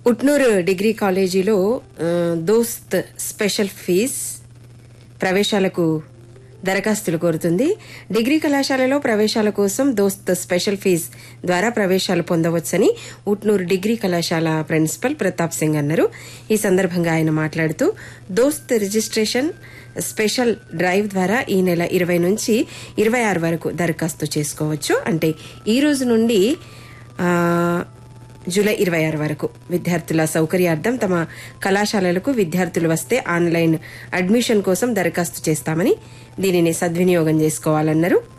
Utnoor degree కాలేజీలో ఆ, దోస్త్ స్పెషల్ ఫీజ్ ప్రవేశాలకు దరఖాస్తులు కోరుతుంది డిగ్రీ కళాశాలలో ప్రవేశాల కోసం దోస్త్ స్పెషల్ ఫీజ్ ద్వారా ప్రవేశాలు పొందవచ్చని ఉట్నూరు డిగ్రీ కళాశాల ప్రిన్సిపల్ ప్రతాప్ సింగ్ అన్నారు ఈ సందర్భంగా ఆయన మాట్లాడుతూ దోస్త్ రిజిస్ట్రేషన్ స్పెషల్ డ్రైవ్ ద్వారా ఈ నెల ఇరవై నుంచి ఇరవై ఆరు వరకు దరఖాస్తు చేసుకోవచ్చు అంటే ఈ రోజు నుండి ఆ, జూలై ఇరవై ఆరు వరకు విద్యార్థుల సౌకర్యార్థం తమ కళాశాలలకు విద్యార్థులు వస్తే ఆన్లైన్ అడ్మిషన్ కోసం దరఖాస్తు చేస్తామని దీనిని సద్వినియోగం చేసుకోవాలన్నారు